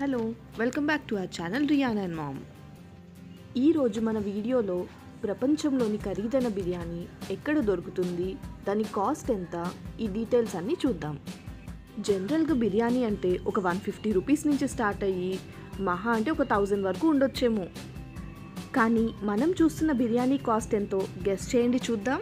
hello welcome back to our channel Riyana and mom ఈరోజు మన వీడియోలో ప్రపంచంలోని ఖరీదైన బిర్యానీ ఎక్కడ దొరుకుతుంది దాని కాస్ట్ ఎంత ఈ డీటెయిల్స్ అన్నీ చూద్దాం జనరల్గా బిర్యానీ అంటే ఒక వన్ ఫిఫ్టీ రూపీస్ నుంచి స్టార్ట్ అయ్యి మహా అంటే ఒక థౌజండ్ వరకు ఉండొచ్చేమో కానీ మనం చూస్తున్న బిర్యానీ కాస్ట్ ఎంతో గెస్ చేయండి చూద్దాం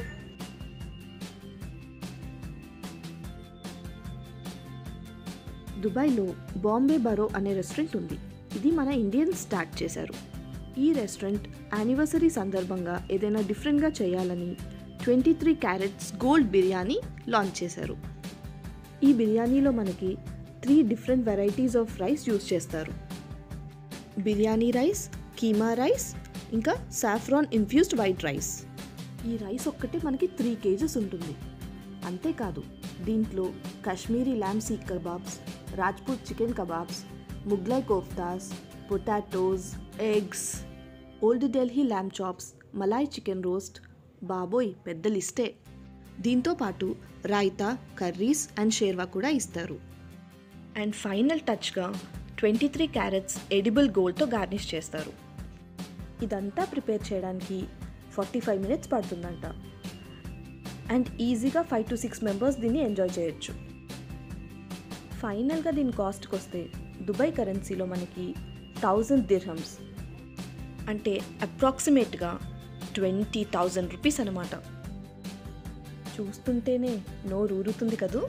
దుబాయ్లో బాంబే బరో అనే రెస్టారెంట్ ఉంది ఇది మన ఇండియన్స్ స్టార్ట్ చేశారు ఈ రెస్టారెంట్ యానివర్సరీ సందర్భంగా ఏదైనా డిఫరెంట్గా చేయాలని twenty three carats gold biryani launch చేశారు ఈ బిర్యానీలో మనకి three different varieties of rice use చేస్తారు బిర్యానీ రైస్ కీమా రైస్ ఇంకా సాఫ్రాన్ ఇన్ఫ్యూజ్డ్ వైట్ రైస్ ఈ రైస్ ఒక్కటే మనకి త్రీ కేజెస్ ఉంటుంది అంతేకాదు దీంట్లో Kashmiri lamb seekh kebabs Rajput chicken kebabs Mughlai koftas potatoes eggs old Delhi lamb chops malai chicken roast బాబోయ్ పెద్ద లిస్టే దీంతో పాటు రాయితా కర్రీస్ అండ్ షేర్వా కూడా ఇస్తారు అండ్ ఫైనల్ టచ్గా ట్వంటీ త్రీ క్యారెట్స్ ఎడిబుల్ గోల్డ్తో గార్నిష్ చేస్తారు ఇదంతా ప్రిపేర్ చేయడానికి ఫార్టీ ఫైవ్ మినిట్స్ పడుతుందంట అండ్ ఈజీగా ఫైవ్ టు సిక్స్ మెంబర్స్ దీన్ని ఎంజాయ్ చేయొచ్చు ఫైనల్గా దీని కాస్ట్కి వస్తే దుబాయ్ కరెన్సీలో మనకి థౌజండ్ దిర్హమ్స్ అంటే అప్రాక్సిమేట్గా ట్వంటీ థౌజండ్ రూపీస్ అనమాట చూస్తుంటేనే నోరు ఊరుతుంది కదూ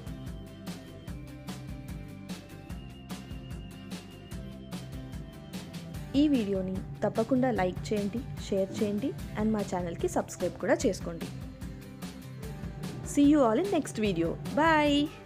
ఈ వీడియోని తప్పకుండా లైక్ చేయండి షేర్ చేయండి అండ్ మా ఛానల్కి సబ్స్క్రైబ్ కూడా చేసుకోండి see you all in next video bye